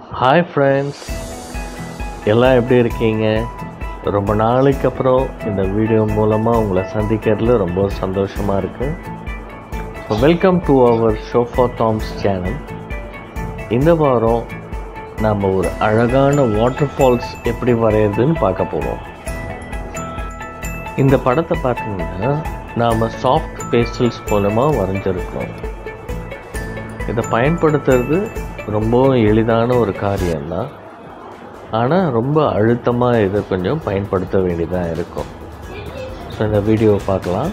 hi friends எல்லாம் எப்படி இருக்கீங்க ரொம்ப நாளைக்கு அப்புறம் இந்த வீடியோ மூலமாக உங்களை சந்திக்கிறதுல ரொம்ப சந்தோஷமாக இருக்குது ஸோ வெல்கம் டு அவர் ஷோஃபா தாம்ஸ் சேனல் இந்த வாரம் நாம் ஒரு அழகான வாட்டர் ஃபால்ஸ் எப்படி வரைகிறதுன்னு பார்க்க போகிறோம் இந்த படத்தை பார்த்தீங்கன்னா நாம் சாஃப்ட் பேஸ்டல்ஸ் மூலமாக வரைஞ்சிருக்கோம் இதை பயன்படுத்துறது ரொம்பவும் எளிதான ஒரு காரியம்தான் ஆனால் ரொம்ப அழுத்தமாக இதை கொஞ்சம் பயன்படுத்த வேண்டியதாக இருக்கும் ஸோ இந்த வீடியோவை பார்க்கலாம்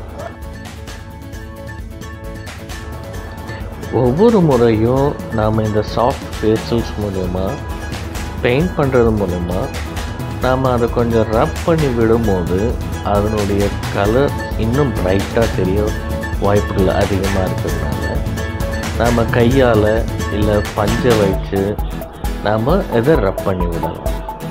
ஒவ்வொரு முறையும் நாம் இந்த சாஃப்ட் பேஸ்டல்ஸ் மூலயமா பெயிண்ட் பண்ணுறது மூலமா நாம் அதை கொஞ்சம் ரப் பண்ணி விடும்போது அதனுடைய கலர் இன்னும் பிரைட்டாக தெரிய வாய்ப்புகள் அதிகமாக இருக்கிறதுனால நாம் கையால் இல்லை பஞ்சை வச்சு நாம் இதை ரப் பண்ணி விடலாம்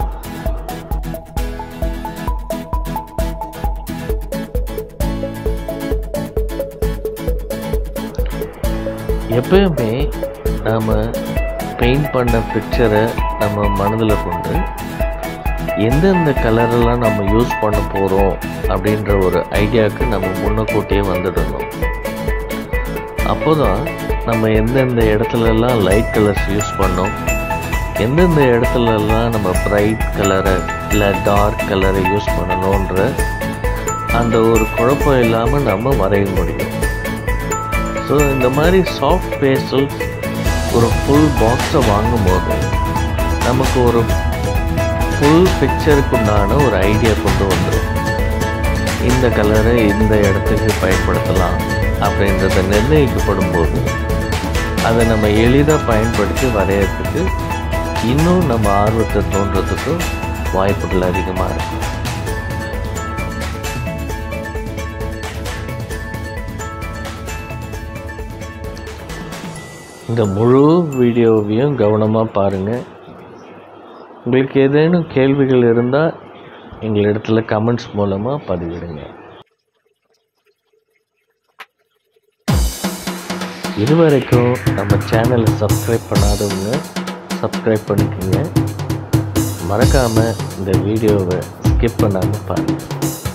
எப்பயுமே நாம் பெயிண்ட் பண்ண பிக்சரை நம்ம மனதில் கொண்டு எந்தெந்த கலரெல்லாம் நம்ம யூஸ் பண்ண போகிறோம் அப்படின்ற ஒரு ஐடியாவுக்கு நம்ம முன்னக்கூட்டியே வந்துடணும் அப்போ தான் நம்ம எந்தெந்த இடத்துலலாம் லைட் கலர்ஸ் யூஸ் பண்ணோம் எந்தெந்த இடத்துலலாம் நம்ம பிரைட் கலரை இல்லை டார்க் கலரை யூஸ் பண்ணணுன்ற அந்த ஒரு குழப்பம் இல்லாமல் நம்ம வரைய முடியும் ஸோ இந்த மாதிரி சாஃப்ட் பேஸ்டல்ஸ் ஒரு ஃபுல் பாக்ஸை வாங்கும்போது நமக்கு ஒரு ஃபுல் பிக்சருக்குண்டான ஒரு ஐடியா கொண்டு வந்துடும் இந்த கலரை இந்த இடத்துக்கு பயன்படுத்தலாம் அப்படின்றத நிர்ணயிக்கப்படும் போது அதை நம்ம எளிதாக பயன்படுத்தி வரையறதுக்கு இன்னும் நம்ம ஆர்வத்தை தோன்றதுக்கும் வாய்ப்புகள் அதிகமாக இருக்கும் இந்த முழு வீடியோவையும் கவனமாக பாருங்கள் உங்களுக்கு ஏதேனும் கேள்விகள் இருந்தால் எங்களிடத்துல கமெண்ட்ஸ் மூலமாக பதிவிடுங்க இதுவரைக்கும் நம்ம சேனலை சப்ஸ்கிரைப் பண்ணாதவங்க சப்ஸ்கிரைப் பண்ணிக்கோங்க மறக்காமல் இந்த வீடியோவை ஸ்கிப் பண்ணாமல் பாருங்கள்